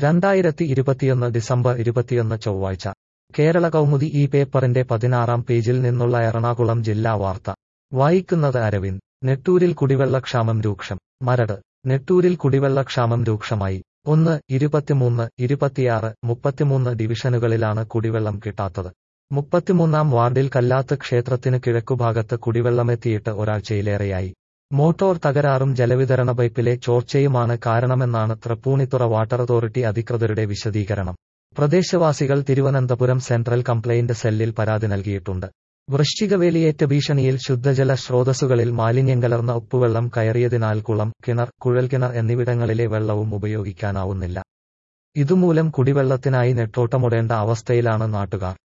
രണ്ടായിരത്തി ഇരുപത്തിയൊന്ന് ഡിസംബർ ഇരുപത്തിയൊന്ന് ചൊവ്വാഴ്ച കേരള കൗമുദി ഈ പേപ്പറിന്റെ പതിനാറാം പേജിൽ നിന്നുള്ള എറണാകുളം ജില്ലാ വാർത്ത വായിക്കുന്നത് അരവിന്ദ് നെട്ടൂരിൽ കുടിവെള്ളക്ഷാമം രൂക്ഷം മരട് നെട്ടൂരിൽ കുടിവെള്ളക്ഷാമം രൂക്ഷമായി ഒന്ന് ഇരുപത്തിമൂന്ന് ഇരുപത്തിയാറ് മുപ്പത്തിമൂന്ന് ഡിവിഷനുകളിലാണ് കുടിവെള്ളം കിട്ടാത്തത് മുപ്പത്തിമൂന്നാം വാർഡിൽ കല്ലാത്ത് ക്ഷേത്രത്തിന് കിഴക്കുഭാഗത്ത് കുടിവെള്ളമെത്തിയിട്ട് ഒരാഴ്ചയിലേറെയായി മോട്ടോർ തകരാറും ജലവിതരണ പൈപ്പിലെ ചോർച്ചയുമാണ് കാരണമെന്നാണ് തൃപ്പൂണിത്തുറ വാട്ടർ അതോറിറ്റി അധികൃതരുടെ വിശദീകരണം പ്രദേശവാസികൾ തിരുവനന്തപുരം സെൻട്രൽ കംപ്ലയിന്റ് സെല്ലിൽ പരാതി നൽകിയിട്ടുണ്ട് വൃശ്ചികവേലിയേറ്റ ഭീഷണിയിൽ ശുദ്ധജല സ്രോതസ്സുകളിൽ മാലിന്യം കലർന്ന ഉപ്പുവെള്ളം കയറിയതിനാൽ കുളം കിണർ കുഴൽക്കിണർ എന്നിവിടങ്ങളിലെ വെള്ളവും ഉപയോഗിക്കാനാവുന്നില്ല ഇതുമൂലം കുടിവെള്ളത്തിനായി നെട്ടോട്ടമൊടേണ്ട അവസ്ഥയിലാണ് നാട്ടുകാർ